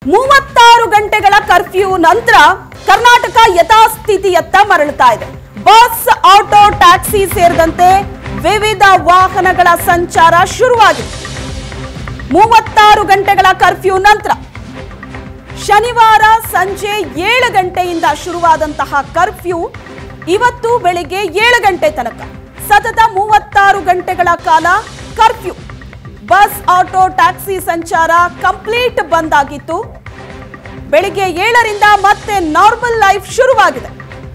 ಮೂವತ್ತಾರು ಗಂಟೆಗಳ ಕರ್ಫ್ಯೂ ನಂತರ ಕರ್ನಾಟಕ ಯಥಾಸ್ಥಿತಿಯತ್ತ ಮರಳುತ್ತಾ ಇದೆ ಬಸ್ ಆಟೋ ಟ್ಯಾಕ್ಸಿ ಸೇರಿದಂತೆ ವಿವಿಧ ವಾಹನಗಳ ಸಂಚಾರ ಶುರುವಾಗಿದೆ ಮೂವತ್ತಾರು ಗಂಟೆಗಳ ಕರ್ಫ್ಯೂ ನಂತರ ಶನಿವಾರ ಸಂಜೆ ಏಳು ಗಂಟೆಯಿಂದ ಶುರುವಾದಂತಹ ಕರ್ಫ್ಯೂ ಇವತ್ತು ಬೆಳಿಗ್ಗೆ ಏಳು ಗಂಟೆ ತನಕ ಸತತ ಮೂವತ್ತಾರು ಗಂಟೆಗಳ ಕಾಲ ಕರ್ಫ್ಯೂ ಬಸ್ ಆಟೋ ಟ್ಯಾಕ್ಸಿ ಸಂಚಾರ ಕಂಪ್ಲೀಟ್ ಬಂದ್ ಆಗಿತ್ತು ಬೆಳಿಗ್ಗೆ ಏಳರಿಂದ ಮತ್ತೆ ನಾರ್ಮಲ್ ಲೈಫ್ ಶುರುವಾಗಿದೆ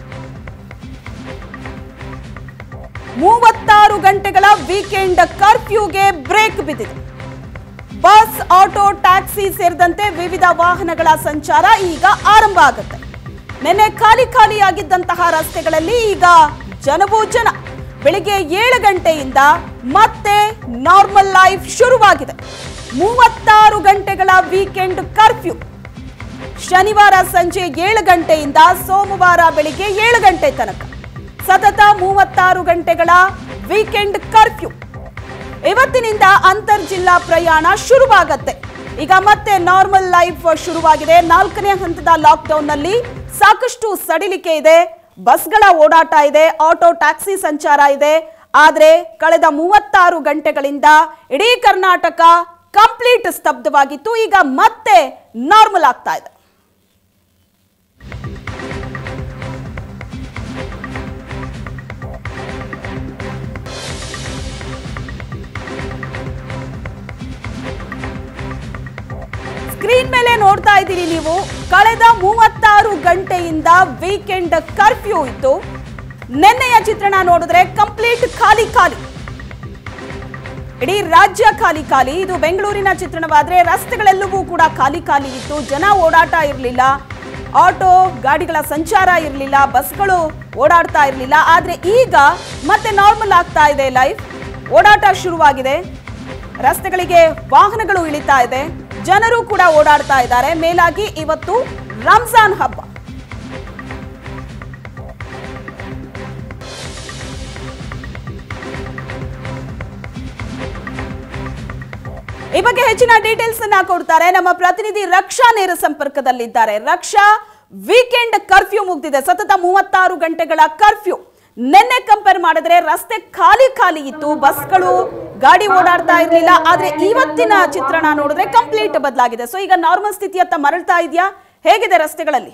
ಮೂವತ್ತಾರು ಗಂಟೆಗಳ ವೀಕೆಂಡ್ ಕರ್ಫ್ಯೂಗೆ ಬ್ರೇಕ್ ಬಿದ್ದಿದೆ ಬಸ್ ಆಟೋ ಟ್ಯಾಕ್ಸಿ ಸೇರಿದಂತೆ ವಿವಿಧ ವಾಹನಗಳ ಸಂಚಾರ ಈಗ ಆರಂಭ ಆಗುತ್ತೆ ನಿನ್ನೆ ಖಾಲಿ ಖಾಲಿಯಾಗಿದ್ದಂತಹ ರಸ್ತೆಗಳಲ್ಲಿ ಈಗ ಜನವೂ ಜನ ಬೆಳಿಗ್ಗೆ ಏಳು ಗಂಟೆಯಿಂದ ಮತ್ತೆ ನಾರ್ಮಲ್ ಲೈಫ್ ಶುರುವಾಗಿದೆ ಮೂವತ್ತಾರು ಗಂಟೆಗಳ ವೀಕೆಂಡ್ ಕರ್ಫ್ಯೂ ಶನಿವಾರ ಸಂಜೆ ಏಳು ಗಂಟೆಯಿಂದ ಸೋಮವಾರ ಬೆಳಿಗ್ಗೆ ಏಳು ಗಂಟೆ ತನಕ ಸತತ ಮೂವತ್ತಾರು ಗಂಟೆಗಳ ವೀಕೆಂಡ್ ಕರ್ಫ್ಯೂ ಇವತ್ತಿನಿಂದ ಅಂತರ್ ಜಿಲ್ಲಾ ಪ್ರಯಾಣ ಶುರುವಾಗತ್ತೆ ಈಗ ಮತ್ತೆ ನಾರ್ಮಲ್ ಲೈಫ್ ಶುರುವಾಗಿದೆ ನಾಲ್ಕನೇ ಹಂತದ ಲಾಕ್ಡೌನ್ ನಲ್ಲಿ ಸಾಕಷ್ಟು ಸಡಿಲಿಕೆ ಇದೆ ಬಸ್ಗಳ ಓಡಾಟ ಇದೆ ಆಟೋ ಟ್ಯಾಕ್ಸಿ ಸಂಚಾರ ಇದೆ ಆದ್ರೆ ಕಳೆದ ಮೂವತ್ತಾರು ಗಂಟೆಗಳಿಂದ ಇಡೀ ಕರ್ನಾಟಕ ಕಂಪ್ಲೀಟ್ ಸ್ತಬ್ಧವಾಗಿತ್ತು ಈಗ ಮತ್ತೆ ನಾರ್ಮಲ್ ಆಗ್ತಾ ಇದೆ ಸ್ಕ್ರೀನ್ ಮೇಲೆ ನೋಡ್ತಾ ಇದ್ದೀರಿ ನೀವು ಕಳೆದ ಮೂವತ್ತಾರು ಗಂಟೆಯಿಂದ ವೀಕೆಂಡ್ ಕರ್ಫ್ಯೂ ಇತ್ತು ನಿನ್ನೆಯ ಚಿತ್ರಣ ನೋಡಿದ್ರೆ ಕಂಪ್ಲೀಟ್ ಖಾಲಿ ಖಾಲಿ ಇಡೀ ರಾಜ್ಯ ಖಾಲಿ ಖಾಲಿ ಇದು ಬೆಂಗಳೂರಿನ ಚಿತ್ರಣವಾದ್ರೆ ರಸ್ತೆಗಳೆಲ್ಲವೂ ಕೂಡ ಖಾಲಿ ಖಾಲಿ ಇತ್ತು ಜನ ಓಡಾಟ ಇರಲಿಲ್ಲ ಆಟೋ ಗಾಡಿಗಳ ಸಂಚಾರ ಇರಲಿಲ್ಲ ಬಸ್ಗಳು ಓಡಾಡ್ತಾ ಇರಲಿಲ್ಲ ಆದ್ರೆ ಈಗ ಮತ್ತೆ ನಾರ್ಮಲ್ ಆಗ್ತಾ ಇದೆ ಲೈಫ್ ಓಡಾಟ ಶುರುವಾಗಿದೆ ರಸ್ತೆಗಳಿಗೆ ವಾಹನಗಳು ಇಳಿತಾ ಇದೆ ಜನರು ಕೂಡ ಓಡಾಡ್ತಾ ಇದ್ದಾರೆ ಮೇಲಾಗಿ ಇವತ್ತು ರಂಜಾನ್ ಹಬ್ಬ ಈ ಬಗ್ಗೆ ಹೆಚ್ಚಿನ ಡೀಟೇಲ್ಸ್ ಅನ್ನ ಕೊಡ್ತಾರೆ ನಮ್ಮ ಪ್ರತಿನಿಧಿ ರಕ್ಷಾ ನೇರ ಸಂಪರ್ಕದಲ್ಲಿದ್ದಾರೆ ರಕ್ಷಾ ವೀಕೆಂಡ್ ಕರ್ಫ್ಯೂ ಮುಗ್ದಿದೆ ಸತತ ಮೂವತ್ತಾರು ಗಂಟೆಗಳ ಕರ್ಫ್ಯೂ ನಿನ್ನೆ ಕಂಪೇರ್ ಮಾಡಿದ್ರೆ ರಸ್ತೆ ಖಾಲಿ ಖಾಲಿ ಇತ್ತು ಬಸ್ಗಳು ಗಾಡಿ ಓಡಾಡ್ತಾ ಇರ್ಲಿಲ್ಲ ಆದ್ರೆ ಇವತ್ತಿನ ಚಿತ್ರಣ ನೋಡಿದ್ರೆ ಕಂಪ್ಲೀಟ್ ಬದಲಾಗಿದೆ ಸೊ ಈಗ ನಾರ್ಮಲ್ ಸ್ಥಿತಿಯತ್ತ ಮರಳ್ತಾ ಇದೆಯಾ ಹೇಗಿದೆ ರಸ್ತೆಗಳಲ್ಲಿ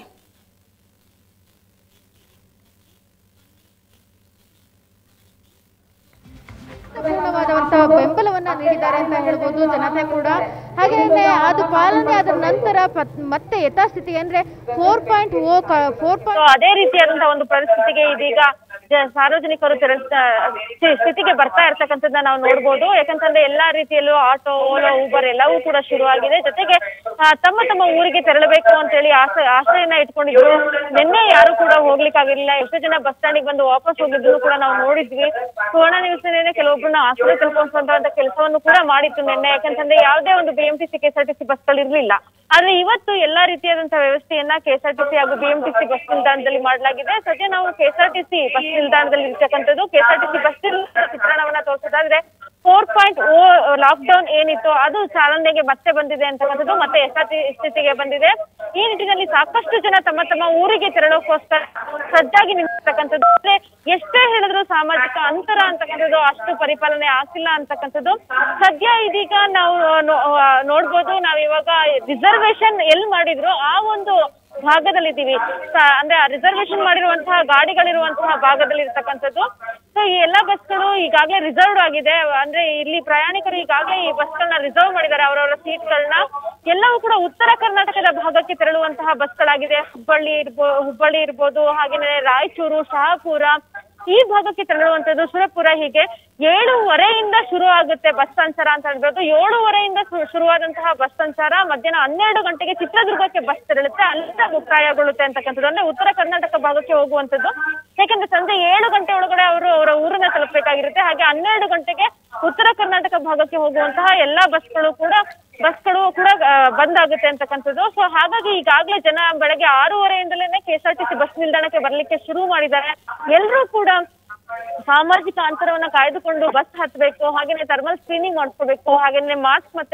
ಪೂರ್ಣವಾದಂತಹ ಬೆಂಬಲವನ್ನ ನೀಡಿದ್ದಾರೆ ಅಂತ ಹೇಳ್ಬೋದು ಜನತೆ ಕೂಡ ಹಾಗೇನೆ ಅದು ಪಾಲನೆ ಆದ ನಂತರ ಪತ್- ಮತ್ತೆ ಯಥಾಸ್ಥಿತಿ ಅಂದ್ರೆ four point O four so ಅದೇ ರೀತಿಯಾದಂತಹ ಒಂದು ಪರಿಸ್ಥಿತಿಗೆ ಇದೀಗ ಜ- ಸಾರ್ವಜನಿಕರು ತೆರಳ್ತಾ ಸ್ಥಿ- ಸ್ಥಿತಿಗೆ ಬರ್ತಾ ಇರ್ತಕ್ಕಂಥದ್ದನ್ನ ನಾವು ನೋಡ್ಬೋದು ಯಾಕಂತಂದ್ರೆ ಎಲ್ಲಾ ರೀತಿಯಲ್ಲೂ ಆಟೋ ಓಲೋ ಊಬರ್ ಎಲ್ಲವೂ ಕೂಡ ಶುರುವಾಗಿದೆ ಜೊತೆಗೆ ಆ, ತಮ್ಮ ತಮ್ಮ ಊರಿಗೆ ತೆರಳಬೇಕು ಅಂತ ಹೇಳಿ ಆಸೆ ಆಸೆಯನ್ನ ಇಟ್ಕೊಂಡಿದ್ರು ನಿನ್ನೆ ಯಾರು ಕೂಡ ಹೋಗ್ಲಿಕ್ಕಾಗಿರ್ಲಿಲ್ಲ ಎಷ್ಟೋ ಜನ ಬಸ್ ಸ್ಟ್ಯಾಂಡಿಗೆ ಬಂದು ವಾಪಸ್ ಹೋಗಿದ್ರು ಕೂಡ ನಾವು ನೋಡಿದ್ವಿ ಸುವರ್ಣ ನ್ಯೂಸ್ ನಿನ್ನೆ ಕೆಲವೊಬ್ಬರನ್ನ ಆಶ್ರಯ ತಲುಪಿಸುವಂತ ಕೆಲಸವನ್ನು ಕೂಡ ಮಾಡಿತ್ತು ನಿನ್ನೆ ಯಾಕಂತಂದ್ರೆ ಯಾವುದೇ ಒಂದು ಬಿಎಂಟಿಸಿ ಕೆಎಸ್ಆರ್ಟಿಸಿ ಬಸ್ಗಳು ಇರ್ಲಿಲ್ಲ ಆದ್ರೆ ಇವತ್ತು ಎಲ್ಲಾ ರೀತಿಯಾದಂತಹ ವ್ಯವಸ್ಥೆಯನ್ನ ಕೆಎಸ್ಆರ್ಟಿಸಿ ಹಾಗೂ ಬಿಎಂಟಿಸಿ ಬಸ್ ನಿಲ್ದಾಣದಲ್ಲಿ ಮಾಡಲಾಗಿದೆ ಸದ್ಯ ನಾವು ಕೆಎಸ್ಆರ್ಟಿಸಿ ಬಸ್ ನಿಲ್ದಾಣದಲ್ಲಿ ಇರ್ತಕ್ಕಂಥದ್ದು ಕೆಎಸ್ಆರ್ಟಿಸಿ ಬಸ್ ನಿಲ್ದಾಣದ ಚಿತ್ರಣವನ್ನ ತೋರಿಸೋದಾದ್ರೆ ಫೋರ್ ಪಾಯಿಂಟ್ ಓ ಲಾಕ್ಡೌನ್ ಏನಿತ್ತು ಅದು ಚಾಲನೆಗೆ ಮತ್ತೆ ಬಂದಿದೆ ಅಂತಕ್ಕಂಥದ್ದು ಮತ್ತೆ ಯಥಾಸ್ಥಿ ಸ್ಥಿತಿಗೆ ಬಂದಿದೆ ಈ ನಿಟ್ಟಿನಲ್ಲಿ ಸಾಕಷ್ಟು ಜನ ತಮ್ಮ ತಮ್ಮ ಊರಿಗೆ ತೆರಳೋಕೋಸ್ಕರ ಸಜ್ಜಾಗಿ ನಿಂತಿರ್ತಕ್ಕಂಥದ್ದು ಆದ್ರೆ ಎಷ್ಟೇ ಹೇಳಿದ್ರು ಸಾಮಾಜಿಕ ಅಂತರ ಅಂತಕ್ಕಂಥದ್ದು ಅಷ್ಟು ಪರಿಪಾಲನೆ ಆಗ್ತಿಲ್ಲ ಅಂತಕ್ಕಂಥದ್ದು ಸದ್ಯ ಇದೀಗ ನಾವು ನೋ- ಆ, ನೋಡ್ಬೋದು ನಾವ್ ಇವಾಗ ರಿಸರ್ವೇಶನ್ ಎಲ್ಲಿ ಮಾಡಿದ್ರು ಆ ಒಂದು ಭಾಗದಲ್ಲಿದ್ದೀವಿ ಸ- ಅಂದ್ರೆ ರಿಸರ್ವೇಶನ್ ಮಾಡಿರುವಂತಹ ಗಾಡಿಗಳಿರುವಂತಹ ಭಾಗದಲ್ಲಿ ಇರ್ತಕ್ಕಂಥದ್ದು ಸೊ ಈ ಎಲ್ಲಾ ಬಸ್ಗಳು ಈಗಾಗಲೇ ರಿಸರ್ವ್ಡ್ ಆಗಿದೆ ಅಂದ್ರೆ ಇಲ್ಲಿ ಪ್ರಯಾಣಿಕರು ಈಗಾಗಲೇ ಈ ಬಸ್ಗಳನ್ನ ರಿಸರ್ವ್ ಮಾಡಿದ್ದಾರೆ ಅವರವರ ಸೀಟ್ಗಳನ್ನ ಎಲ್ಲವೂ ಕೂಡ ಉತ್ತರ ಕರ್ನಾಟಕದ ಭಾಗಕ್ಕೆ ತೆರಳುವಂತಹ ಬಸ್ಗಳಾಗಿದೆ ಹುಬ್ಬಳ್ಳಿ ಇರ್ಬೋ ಹುಬ್ಬಳ್ಳಿ ಇರ್ಬೋದು ಹಾಗೇನೆ ರಾಯಚೂರು ಶಹಾಪುರ ಈ ಭಾಗಕ್ಕೆ ತೆರಳುವಂತದ್ದು ಸುರಪುರ ಹೀಗೆ ಏಳುವರೆಯಿಂದ ಶುರು ಆಗುತ್ತೆ ಬಸ್ ಸಂಚಾರ ಅಂತ ಹೇಳ್ಬೋದು ಏಳುವರೆಯಿಂದ ಶು- ಶುರುವಾದಂತಹ ಬಸ್ ಸಂಚಾರ ಮಧ್ಯಾಹ್ನ ಹನ್ನೆರಡು ಗಂಟೆಗೆ ಚಿತ್ರದುರ್ಗಕ್ಕೆ ಬಸ್ ತೆರಳುತ್ತೆ ಅಲ್ಲಿಂದ ಮುಕ್ತಾಯಗೊಳ್ಳುತ್ತೆ ಅಂತಕ್ಕಂಥದ್ದು ಅಂದ್ರೆ ಉತ್ತರ ಕರ್ನಾಟಕ ಭಾಗಕ್ಕೆ ಹೋಗುವಂತದ್ದು ಯಾಕಂದ್ರೆ ಸಂಜೆ ಏಳು ಗಂಟೆ ಒಳಗಡೆ ಅವರು ಅವರ ಊರನ್ನ ತಲುಪಬೇಕಾಗಿರುತ್ತೆ ಹಾಗೆ ಹನ್ನೆರಡು ಗಂಟೆಗೆ ಉತ್ತರ ಕರ್ನಾಟಕ ಭಾಗಕ್ಕೆ ಹೋಗುವಂತಹ ಎಲ್ಲಾ ಬಸ್ಗಳು ಕೂಡ ಬಸ್ಗಳು ಕೂಡ ಆ, ಬಂದ್ ಆಗುತ್ತೆ ಅಂತಕ್ಕಂಥದ್ದು ಸೊ ಹಾಗಾಗಿ ಈಗಾಗಲೇ ಜನ ಬೆಳಗ್ಗೆ ಆರೂವರೆಯಿಂದಲೇ ಕೆಎಸ್ಆರ್ಟಿಸಿ ಬಸ್ ನಿಲ್ದಾಣಕ್ಕೆ ಬರ್ಲಿಕ್ಕೆ ಶುರು ಮಾಡಿದ್ದಾರೆ ಎಲ್ಲರೂ ಕೂಡ ಸಾಮಾಜಿಕ ಅಂತರವನ್ನ ಕಾಯ್ದುಕೊಂಡು ಬಸ್ ಹತ್ಬೇಕು ಹಾಗೇನೆ ಥರ್ಮಲ್ ಸ್ಕ್ರೀನಿಂಗ್ ಮಾಡಿಸ್ಕೋಬೇಕು ಹಾಗೇನೆ ಮಾಸ್ಕ್ ಮತ್ತೆ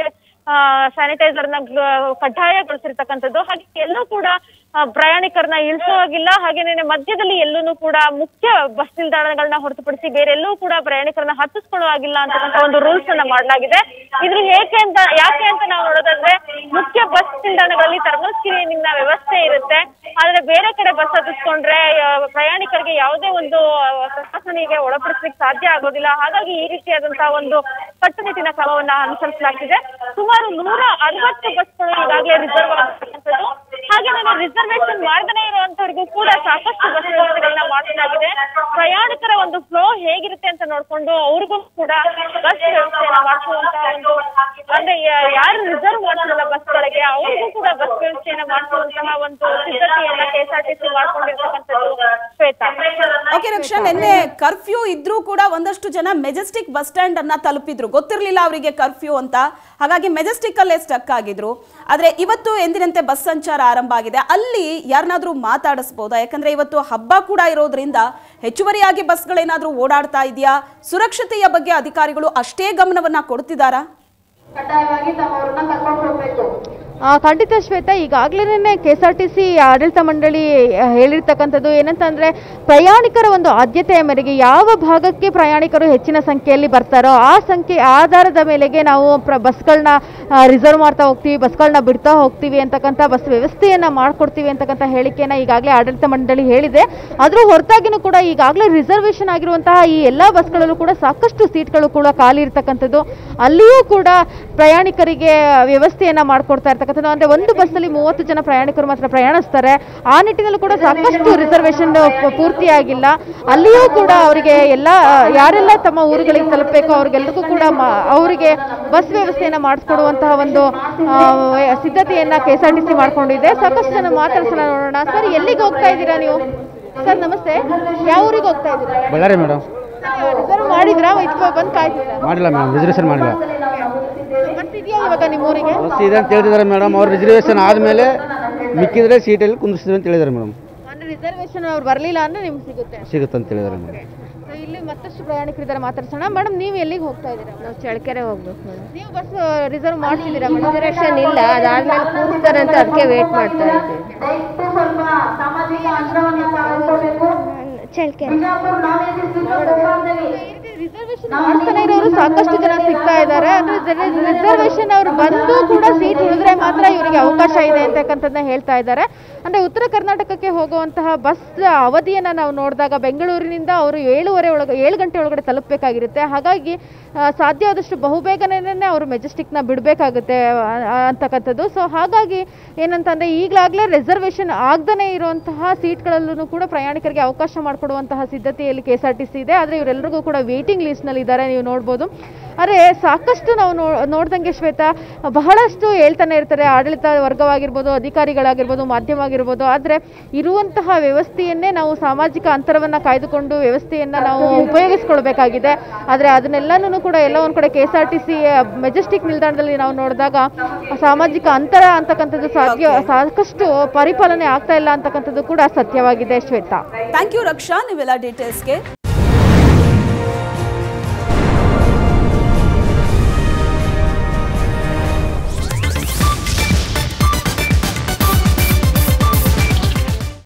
ಸ್ಯಾನಿಟೈಸರ್ ನ ಗ್ಲ- ಕಡ್ಡಾಯಗೊಳಿಸಿರ್ತಕ್ಕಂಥದ್ದು ಹಾಗೆ ಎಲ್ಲೂ ಕೂಡ ಆ, ಪ್ರಯಾಣಿಕರನ್ನ ಇಳಿಸುವಾಗಿಲ್ಲ ಹಾಗೇನೆ ಮಧ್ಯದಲ್ಲಿ ಎಲ್ಲೂ ಕೂಡ ಮುಖ್ಯ ಬಸ್ ನಿಲ್ದಾಣಗಳನ್ನ ಹೊರತುಪಡಿಸಿ ಬೇರೆಲ್ಲೂ ಕೂಡ ಪ್ರಯಾಣಿಕರನ್ನ ಹತ್ತಿಸ್ಕೊಳ್ಳುವಾಗಿಲ್ಲ ಅಂತಕ್ಕಂಥ ಒಂದು ರೂಲ್ಸ್ ಅನ್ನ ಮಾಡಲಾಗಿದೆ ಇದ್ರ ಹೇಗೆ ಅಂತ ಯಾಕೆ ಅಂತ ನಾವು ನೋಡೋದಾದ್ರೆ ಮುಖ್ಯ ಬಸ್ ನಿಲ್ದಾಣಗಳಲ್ಲಿ ಥರ್ಮಲ್ ಸ್ಕ್ರೀನಿಂಗ್ ನ ವ್ಯವಸ್ಥೆ ಇರುತ್ತೆ ಆದ್ರೆ ಬೇರೆ ಕಡೆ ಬಸ್ ಹತ್ತಿಸ್ಕೊಂಡ್ರೆ ಆ, ಪ್ರಯಾಣಿಕರಿಗೆ ಯಾವುದೇ ಒಂದು ಆ, ತಪಾಸಣೆಗೆ ಒಳಪಡಿಸ್ಲಿಕ್ಕೆ ಸಾಧ್ಯ ಆಗೋದಿಲ್ಲ ಹಾಗಾಗಿ ಈ ರೀತಿಯಾದಂತಹ ಒಂದು ಕಟ್ಟುನಿಟ್ಟಿನ ಕ್ರಮವನ್ನ ಅನುಸರಿಸಲಾಗ್ತಿದೆ ಸುಮಾರು ನೂರ ಅರವತ್ತು ಬಸ್ಗಳು ಈಗಾಗಲೇ ರಿಸರ್ವ್ ಆಗಿರ್ತಕ್ಕಂಥದ್ದು ಹಾಗೆ ನಾನು ರಿಸರ್ವೇಶನ್ ಮಾಡದೇ ಇರುವಂತವ್ರಿಗೂ ಕೂಡ ಸಾಕಷ್ಟು ಬಸ್ ವ್ಯವಸ್ಥೆಗಳನ್ನ ಮಾಡಲಾಗಿದೆ ಪ್ರಯಾಣಿಕರ ಒಂದು ಫ್ಲೋ ಹೇಗಿರುತ್ತೆ ಅಂತ ನೋಡ್ಕೊಂಡು ಅವ್ರಿಗೂ ಕೂಡ ಬಸ್ ವ್ಯವಸ್ಥೆಯನ್ನ ಮಾಡಿಸುವಂತಹ ಒಂದು ಅಂದ್ರೆ ಯಾ- ಯಾರು ರಿಸರ್ವ್ ಮಾಡ್ತಿರಲ್ಲ ಬಸ್ಗಳಿಗೆ ಅವ್ರಿಗೂ ಕೂಡ ಬಸ್ ವ್ಯವಸ್ಥೆಯನ್ನ ಮಾಡಿಸುವಂತಹ ಒಂದು ಸಿದ್ಧತೆಯನ್ನ ಕೆಎಸ್ಆರ್ಟಿಸಿ ಮಾಡ್ಕೊಂಡಿರ್ತಕ್ಕಂಥದ್ದು ಶ್ವೇತಾ ಓಕೆ ರಕ್ಷಾ ನಿನ್ನೆ ಕರ್ಫ್ಯೂ ಇದ್ರೂ ಕೂಡ ಒಂದಷ್ಟು ಜನ ಮೆಜೆಸ್ಟಿಕ್ ಬಸ್ ಸ್ಟ್ಯಾಂಡ್ ಅನ್ನ ತಲುಪಿದ್ರು ಗೊತ್ತಿರಲಿಲ್ಲ ಅವರಿಗೆ ಕರ್ಫ್ಯೂ ಅಂತ ಹಾಗಾಗಿ ಮೆಜೆಸ್ಟಿಕ್ ಅಲ್ಲೇ ಸ್ಟಕ್ ಆಗಿದ್ರು ಆದ್ರೆ ಇವತ್ತು ಎಂದಿನಂತೆ ಬಸ್ ಸಂಚಾರ ಆರಂಭ ಆಗಿದೆ ಅಲ್ಲಿ ಯಾರನ್ನಾದ್ರೂ ಮಾತಾಡಿಸ್ಬೋದಾ ಯಾಕಂದ್ರೆ ಇವತ್ತು ಹಬ್ಬ ಕೂಡ ಇರೋದ್ರಿಂದ ಹೆಚ್ಚುವರಿಯಾಗಿ ಬಸ್ಗಳೇನಾದ್ರೂ ಓಡಾಡ್ತಾ ಇದೆಯಾ ಸುರಕ್ಷತೆಯ ಬಗ್ಗೆ ಅಧಿಕಾರಿಗಳು ಅಷ್ಟೇ ಗಮನವನ್ನ ಕೊಡ್ತಿದ್ದಾರಾ ಕಡ್ಡಾಯವಾಗಿ ತಮ್ಮವ್ರನ್ನ ಕರ್ಕೊಂಡು ಹೋಗ್ಬೇಕು ಆ, ಖಂಡಿತ ಶ್ವೇತಾ ಈಗಾಗಲೇ K S R T C ಆಡಳಿತ ಮಂಡಳಿ ಆ, ಹೇಳಿರ್ತಕ್ಕಂಥದ್ದು ಏನಂತಂದ್ರೆ ಪ್ರಯಾಣಿಕರ ಒಂದು ಆದ್ಯತೆಯ ಮೇರೆಗೆ ಯಾವ ಭಾಗಕ್ಕೆ ಪ್ರಯಾಣಿಕರು ಹೆಚ್ಚಿನ ಸಂಖ್ಯೆಯಲ್ಲಿ ಬರ್ತಾರೋ ಆ ಸಂಖ್ಯೆ ಆಧಾರದ ಮೇಲೆಗೆ ನಾವು ಪ್ರ ಬಸ್ಗಳನ್ನ ರಿಸರ್ವ್ ಮಾಡ್ತಾ ಹೋಗ್ತೀವಿ ಬಸ್ಗಳನ್ನ ಬಿಡ್ತಾ ಹೋಗ್ತೀವಿ ಅಂತಕ್ಕಂಥ ಬಸ್ ವ್ಯವಸ್ಥೆಯನ್ನ ಮಾಡ್ಕೊಡ್ತೀವಿ ಅಂತಕ್ಕಂಥ ಹೇಳಿಕೆಯನ್ನ ಈಗಾಗಲೇ ಆಡಳಿತ ಮಂಡಳಿ ಹೇಳಿದೆ ಅದ್ರ ಹೊರತಾಗಿನೂ ಕೂಡ ಈಗಾಗಲೇ ರಿಸರ್ವೇಷನ್ ಆಗಿರುವಂತಹ ಈ ಎಲ್ಲ ಬಸ್ಗಳಲ್ಲೂ ಕೂಡ ಸಾಕಷ್ಟು ಸೀಟ್ಗಳು ಕೂಡ ಖಾಲಿ ಇರ್ತಕ್ಕಂಥದ್ದು ಅಲ್ಲಿಯೂ ಕೂಡ ಪ್ರಯಾಣಿಕರಿಗೆ ವ್ಯವಸ್ಥೆಯನ್ನ ಮಾಡ್ಕೊಡ್ತಾ ಇರ್ತಕ್ಕಂಥದ್ದು ಅಂದ್ರೆ ಒಂದು ಬಸ್ಸಲ್ಲಿ ಮೂವತ್ತು ಜನ ಪ್ರಯಾಣಿಕರು ಮಾತ್ರ ಪ್ರಯಾಣಿಸ್ತಾರೆ ಆ ನಿಟ್ಟಿನಲ್ಲೂ ಕೂಡ ಸಾಕಷ್ಟು ರಿಸರ್ವೇಷನ್ ಪೂರ್ತಿಯಾಗಿಲ್ಲ ಅಲ್ಲಿಯೂ ಕೂಡ ಅವರಿಗೆ ಎಲ್ಲ ಯಾರೆಲ್ಲ ತಮ್ಮ ಊರುಗಳಿಗೆ ತಲುಪಬೇಕು ಅವ್ರಿಗೆಲ್ರಿಗೂ ಕೂಡ ಮ- ಅವರಿಗೆ ಬಸ್ ವ್ಯವಸ್ಥೆಯನ್ನ ಮಾಡಿಸ್ಕೊಡುವಂತಹ ಒಂದು ಆ, ಸಿದ್ಧತೆಯನ್ನ K S R T C ಮಾಡ್ಕೊಂಡಿದೆ ಸಾಕಷ್ಟು ಜನ ಮಾತಾಡ್ಸೋಣ ನೋಡೋಣ ಸರ್ ಎಲ್ಲಿಗೆ ಹೋಗ್ತಾ ಇದ್ದೀರಾ ನೀವು ಸರ್ ನಮಸ್ತೆ ಯಾವ ಊರಿಗೆ ಹೋಗ್ತಾ ಇದ್ದೀರಾ ಬಳ್ಳಾರಿ ಮೇಡಮ್ ರಿಸರ್ವ್ ಮಾಡಿದ್ರಾ ಅಥವಾ ಬಂದು ಕಾಯ್ತಿದ್ರಾ ಮಾಡಿಲ್ಲ ಮೇಡಮ್ ರಿಸರ್ವೇಷನ್ ಮಾಡಿಲ್ಲ ಬರ್ತಿದ್ಯಾ ಇವಾಗ ನಿಮ್ಮ ಊರಿಗೆ ಬಸ್ ಇದೆ ಅಂತ ಹೇಳಿದ್ದಾರೆ ಮೇಡಮ್ ಅವ್ರು ರಿಸರ್ವೇಷನ್ ಆದಮೇಲೆ ಮಿಕ್ಕಿದ್ರೆ ಸೀಟಲ್ಲಿ ಕುಂದಿಸ್ತೀವಿ ಅಂತ ಹೇಳಿದ್ದಾರೆ ಮೇಡಮ್ ಅಂದ್ರೆ ರಿಸರ್ವೇಶನ್ ಅವ್ರು ಬರಲಿಲ್ಲ ಅಂದ್ರೆ ನಿಮ್ಗೆ ಸಿಗುತ್ತೆ ಸಿಗುತ್ತೆ ಅಂತ ಹೇಳಿದ್ದಾರೆ ಮೇಡಮ್ So, ಇಲ್ಲಿ ಮತ್ತಷ್ಟು ಪ್ರಯಾಣಿಕರಿದ್ದಾರೆ ಮಾತಾಡ್ಸೋಣ ಮೇಡಮ್ ನೀವು ಎಲ್ಲಿಗೆ ಹೋಗ್ತಾ ಇದ್ದೀರಾ ನಾವು ಚಳ್ಳಕೆರೆ ಹೋಗ್ಬೇಕು ಮೇಡಮ್ ನೀವು ಬಸ್ ರಿಸರ್ವ್ ಮಾಡ್ತಿದ್ದೀರಾ ಮೇಡಮ್ ರಿಸರ್ವೇಷನ್ ಇಲ್ಲ ಅದಾದ್ಮೇಲೆ ಕೂರಿಸ್ತಾರೆ ಅಂತ ಅದಕ್ಕೆ ವೇಟ್ ಮಾಡ್ತಾ ಇದ್ದೀವಿ ದಯವಿಟ್ಟು ಸ್ವಲ್ಪ ಸಾಮಾಜಿಕ ಅಂತರವನ್ನ ಕಾಪಾಡ್ಕೋಬೇಕು ಚಳ್ಳಕೆರೆ ಬಿಜಾಪುರ ನಾವೇಜಿ ಸಿಂಧು ರಿಸರ್ವೇಶನ್ ಮಾಡ್ತಾನೆ ಇರೋರು ಸಾಕಷ್ಟು ಜನ ಸಿಗ್ತಾ ಇದ್ದಾರೆ ಅಂದ್ರೆ ರಿಸರ್ವೇಶನ್ ಅವರು ಬಂದು ಕೂಡ ಸೀಟ್ ಉಳಿದ್ರೆ ಮಾತ್ರ ಇವರಿಗೆ ಅವಕಾಶ ಇದೆ ಅಂತಕ್ಕಂಥದ್ದನ್ನ ಹೇಳ್ತಾ ಇದ್ದಾರೆ ಅಂದ್ರೆ ಉತ್ತರ ಕರ್ನಾಟಕಕ್ಕೆ ಹೋಗುವಂತಹ ಬಸ್ ಅವಧಿಯನ್ನ ನಾವು ನೋಡಿದಾಗ ಬೆಂಗಳೂರಿನಿಂದ ಅವರು ಏಳುವರೆ ಒಳಗೆ ಏಳು ಗಂಟೆ ಒಳಗಡೆ ತಲುಪಬೇಕಾಗಿರುತ್ತೆ ಹಾಗಾಗಿ ಆ, ಸಾಧ್ಯ ಆದಷ್ಟು ಬಹುಬೇಗನೇ ಅವರು ಮೆಜೆಸ್ಟಿಕ್ನ ಬಿಡಬೇಕಾಗುತ್ತೆ ಅಂತಕ್ಕಂಥದ್ದು ಸೊ ಹಾಗಾಗಿ ಏನಂತಂದ್ರೆ ಈಗಲಾಗಲೇ ರಿಸರ್ವೇಶನ್ ಆಗದೇ ಇರುವಂತಹ ಸೀಟ್ಗಳಲ್ಲೂ ಕೂಡ ಪ್ರಯಾಣಿಕರಿಗೆ ಅವಕಾಶ ಮಾಡಿಕೊಡುವಂತಹ ಸಿದ್ಧತೆಯಲ್ಲಿ K S R T C ಇದೆ ಆದರೆ ಇವರೆಲ್ಲರಿಗೂ ಕೂಡ ವೇಟಿಂಗ್ ಲಿಸ್ಟ್ನಲ್ಲಿ ಇದ್ದಾರೆ ನೀವು ನೋಡ್ಬೋದು ಆದರೆ ಸಾಕಷ್ಟು ನಾವು ನೋ ನೋಡ್ದಂಗೆ ಶ್ವೇತಾ ಬಹಳಷ್ಟು ಹೇಳ್ತಾನೆ ಇರ್ತಾರೆ ಆಡಳಿತ ವರ್ಗವಾಗಿರ್ಬೋದು ಅಧಿಕಾರಿಗಳಾಗಿರ್ಬೋದು ಮಾಧ್ಯಮ ಆಗಿರ್ಬೋದು ಆದರೆ ಇರುವಂತಹ ವ್ಯವಸ್ಥೆಯನ್ನೇ ನಾವು ಸಾಮಾಜಿಕ ಅಂತರವನ್ನು ಕಾಯ್ದುಕೊಂಡು ವ್ಯವಸ್ಥೆಯನ್ನು ನಾವು ಉಪಯೋಗಿಸ್ಕೊಳ್ಬೇಕಾಗಿದೆ ಆದರೆ ಅದನ್ನೆಲ್ಲನೂ ಕೂಡ ಎಲ್ಲ ಒಂದು ಕಡೆ K S R T C Majestic ನಿಲ್ದಾಣದಲ್ಲಿ ನಾವು ನೋಡಿದಾಗ ಸಾಮಾಜಿಕ ಅಂತರ ಅಂತಕ್ಕಂಥದ್ದು ಸಾಧ್ಯ ಸಾಕಷ್ಟು ಪರಿಪಾಲನೆ ಆಗ್ತಾ ಇಲ್ಲ ಅಂತಕ್ಕಂಥದ್ದು ಕೂಡ ಸತ್ಯವಾಗಿದೆ ಶ್ವೇತಾ ಥ್ಯಾಂಕ್ ಯು ರಕ್ಷಾ ನೀವೆಲ್ಲ ಡೀಟೇಲ್ಸ್ಗೆ